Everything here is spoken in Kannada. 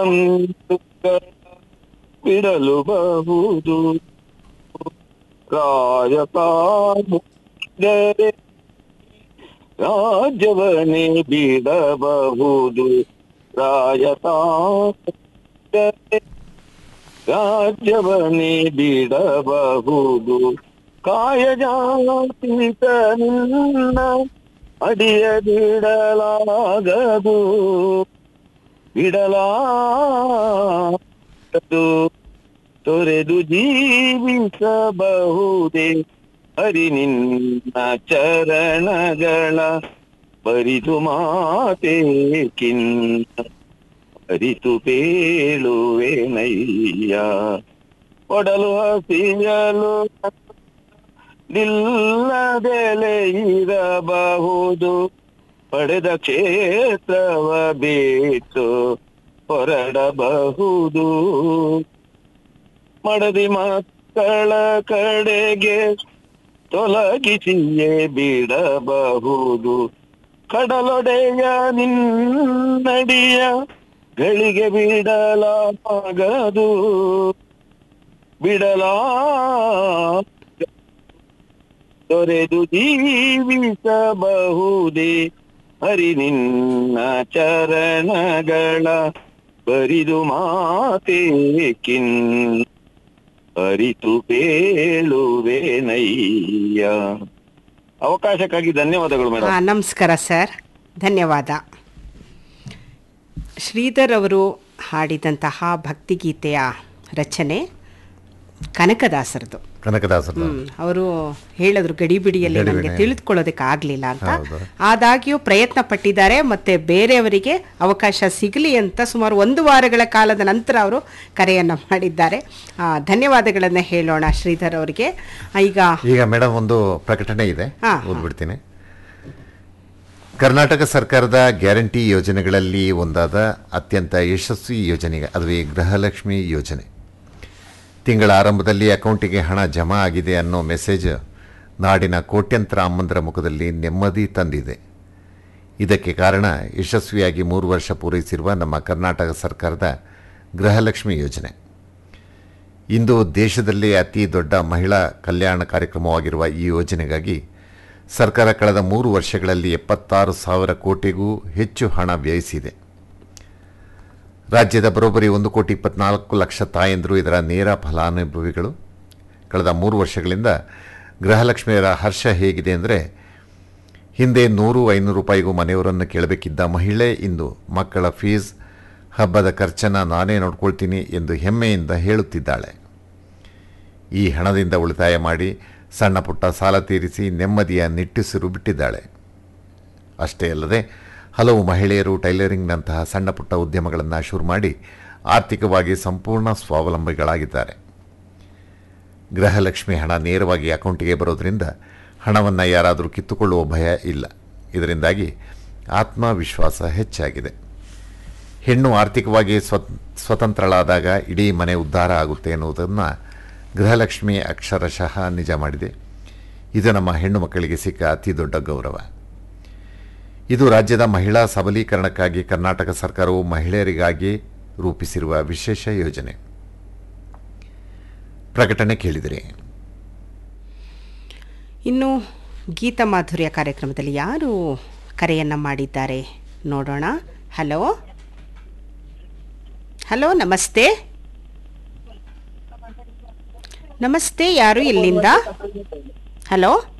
ಬಿಡಲು ಬಹುದು ರಾಜಕಾರೆ ರಾಜ್ಯವನ್ನೇ ಬಿಡಬಹುದು ರಾಜಕಾರೆ ರಾಜ್ಯವನ್ನೇ ಬಿಡಬಹುದು ಕಾಯಜಾತೀತ ನಿನ್ನ ಅಡಿಯ ಬಿಡಲಾಗದು ಬಿಡಲಾಗದು ತೊರೆದು ಜೀವಿಸಬಹುದೇ ಹರಿ ನಿನ್ನ ಚರಣಗಳ ಬರಿದು ಮಾತೇಕಿನ್ನ ಅರಿತು ಪೇಳುವೆನಯ್ಯ ಒಡಲು ಹಸಿಯಲು ನಿಲ್ಲದೆಲೆ ಇರಬಹುದು ಪಡೆದ ಕ್ಷೇತ್ರವ ಬಿಟ್ಟು ಹೊರಡಬಹುದು ಮಡದಿ ಮಕ್ಕಳ ಕಡೆಗೆ ತೊಲಗಿಸಿಯೇ ಬಿಡಬಹುದು ಕಡಲೊಡೆಯ ನಿನ್ನಡಿಯ ಗಳಿಗೆ ಬಿಡಲಾಗದು ಬಿಡಲಾ ತೊರೆದು ಜೀವಿಸಬಹುದೇ ಹರಿ ನಿನ್ನ ಚರಣಗಳ ಬರಿದು ಮಾತೇಕಿನ್ ಅರಿತು ಪೇಳುವೆನಯ್ಯ ಅವಕಾಶಕ್ಕಾಗಿ ಧನ್ಯವಾದಗಳು ಮೇಡಮ್ ಆ, ನಮಸ್ಕಾರ ಸರ್ ಧನ್ಯವಾದ ಶ್ರೀಧರ್ ಅವರು ಹಾಡಿದಂತಹ ಭಕ್ತಿಗೀತೆಯ ರಚನೆ ಕನಕದಾಸರದು ಕನಕದಾಸರು ಹ್ಮ್ ಅವರು ಹೇಳಿದ್ರು ಗಡಿಬಿಡಿಯಲ್ಲಿ ನನಗೆ ಗಡಿಬಿಡಿ. ತಿಳಿದುಕೊಳ್ಳೋದಕ್ಕೆ ಆಗಲಿಲ್ಲ ಅಂತ ಹೌದು. ಆದಾಗ್ಯೂ ಪ್ರಯತ್ನ ಪಟ್ಟಿದ್ದಾರೆ ಮತ್ತೆ ಬೇರೆಯವರಿಗೆ ಅವಕಾಶ ಸಿಗಲಿ ಅಂತ ಸುಮಾರು ಒಂದು ವಾರಗಳ ಕಾಲದ ನಂತರ ಅವರು ಕರೆಯನ್ನು ಮಾಡಿದ್ದಾರೆ ಆ, ಧನ್ಯವಾದಗಳನ್ನು ಹೇಳೋಣ ಶ್ರೀಧರ್ ಅವರಿಗೆ ಈಗ ಈಗ ಮೇಡಮ್ ಒಂದು ಪ್ರಕಟಣೆ ಇದೆ ಹಾ, ಓದ್ಬಿಡ್ತೀನಿ ಕರ್ನಾಟಕ ಸರ್ಕಾರದ ಗ್ಯಾರಂಟಿ ಯೋಜನೆಗಳಲ್ಲಿ ಒಂದಾದ ಅತ್ಯಂತ ಯಶಸ್ವಿ ಯೋಜನೆ ಅದುವೇ ಗೃಹಲಕ್ಷ್ಮಿ ಯೋಜನೆ ತಿಂಗಳ ಆರಂಭದಲ್ಲಿ ಅಕೌಂಟಿಗೆ ಹಣ ಜಮಾ ಆಗಿದೆ ಅನ್ನೋ ಮೆಸೇಜ್ ನಾಡಿನ ಕೋಟ್ಯಂತರ ಅಮ್ಮಂದರ ಮುಖದಲ್ಲಿ ನೆಮ್ಮದಿ ತಂದಿದೆ ಇದಕ್ಕೆ ಕಾರಣ ಯಶಸ್ವಿಯಾಗಿ ಮೂರು ವರ್ಷ ಪೂರೈಸಿರುವ ನಮ್ಮ ಕರ್ನಾಟಕ ಸರ್ಕಾರದ ಗೃಹಲಕ್ಷ್ಮಿ ಯೋಜನೆ ಇಂದು ದೇಶದಲ್ಲಿ ಅತಿ ದೊಡ್ಡ ಮಹಿಳಾ ಕಲ್ಯಾಣ ಕಾರ್ಯಕ್ರಮವಾಗಿರುವ ಈ ಯೋಜನೆಗಾಗಿ ಸರ್ಕಾರ ಕಳೆದ ಮೂರು ವರ್ಷಗಳಲ್ಲಿ ಎಪ್ಪತ್ತಾರು ಸಾವಿರ ಕೋಟಿಗೂ ಹೆಚ್ಚು ಹಣ ವ್ಯಯಿಸಿದೆ ರಾಜ್ಯದ ಬರೋಬ್ಬರಿ ಒಂದು ಕೋಟಿ ಇಪ್ಪತ್ನಾಲ್ಕು ಲಕ್ಷ ತಾಯಂದರು ಇದರ ನೇರ ಫಲಾನುಭವಿಗಳು ಕಳೆದ ಮೂರು ವರ್ಷಗಳಿಂದ ಗೃಹಲಕ್ಷ್ಮಿಯರ ಹರ್ಷ ಹೇಗಿದೆ ಅಂದರೆ ಹಿಂದೆ ನೂರು ಐನೂರು ರೂಪಾಯಿಗೂ ಮನೆಯವರನ್ನು ಕೇಳಬೇಕಿದ್ದ ಮಹಿಳೆ ಇಂದು ಮಕ್ಕಳ ಫೀಸ್ ಹಬ್ಬದ ಖರ್ಚನ್ನು ನಾನೇ ನೋಡ್ಕೊಳ್ತೀನಿ ಎಂದು ಹೆಮ್ಮೆಯಿಂದ ಹೇಳುತ್ತಿದ್ದಾಳೆ ಈ ಹಣದಿಂದ ಉಳಿತಾಯ ಮಾಡಿ ಸಣ್ಣ ಪುಟ್ಟ ಸಾಲ ತೀರಿಸಿ ನೆಮ್ಮದಿಯ ನಿಟ್ಟುಸಿರು ಬಿಟ್ಟಿದ್ದಾಳೆ ಅಷ್ಟೇ ಅಲ್ಲದೆ ಹಲವು ಮಹಿಳೆಯರು ಟೈಲರಿಂಗ್ನಂತಹ ಸಣ್ಣ ಪುಟ್ಟ ಉದ್ಯಮಗಳನ್ನು ಶುರು ಮಾಡಿ ಆರ್ಥಿಕವಾಗಿ ಸಂಪೂರ್ಣ ಸ್ವಾವಲಂಬಿಗಳಾಗಿದ್ದಾರೆ ಗೃಹಲಕ್ಷ್ಮಿ ಹಣ ನೇರವಾಗಿ ಅಕೌಂಟಿಗೆ ಬರೋದರಿಂದ ಹಣವನ್ನು ಯಾರಾದರೂ ಕಿತ್ತುಕೊಳ್ಳುವ ಭಯ ಇಲ್ಲ ಇದರಿಂದಾಗಿ ಆತ್ಮವಿಶ್ವಾಸ ಹೆಚ್ಚಾಗಿದೆ ಹೆಣ್ಣು ಆರ್ಥಿಕವಾಗಿ ಸ್ವ ಸ್ವತಂತ್ರಳಾದಾಗ ಇಡೀ ಮನೆ ಉದ್ಧಾರ ಆಗುತ್ತೆ ಎನ್ನುವುದನ್ನು ಗೃಹಲಕ್ಷ್ಮಿ ಅಕ್ಷರಶಃ ನಿಜ ಮಾಡಿದೆ ಇದು ನಮ್ಮ ಹೆಣ್ಣು ಮಕ್ಕಳಿಗೆ ಸಿಕ್ಕ ಅತಿ ದೊಡ್ಡ ಗೌರವ ಇದು ರಾಜ್ಯದ ಮಹಿಳಾ ಸಬಲೀಕರಣಕ್ಕಾಗಿ ಕರ್ನಾಟಕ ಸರ್ಕಾರವು ಮಹಿಳೆಯರಿಗಾಗಿ ರೂಪಿಸಿರುವ ವಿಶೇಷ ಯೋಜನೆ ಪ್ರಕಟಣೆ ಕೇಳಿದಿರಿ ಇನ್ನು ಗೀತ ಮಾಧುರ್ಯ ಕಾರ್ಯಕ್ರಮದಲ್ಲಿ ಯಾರು ಕರೆಯನ್ನು ಮಾಡಿದ್ದಾರೆ ನೋಡೋಣ ಹಲೋ ಹಲೋ ನಮಸ್ತೆ ನಮಸ್ತೆ ಯಾರು ಎಲ್ಲಿಂದ ಹಲೋ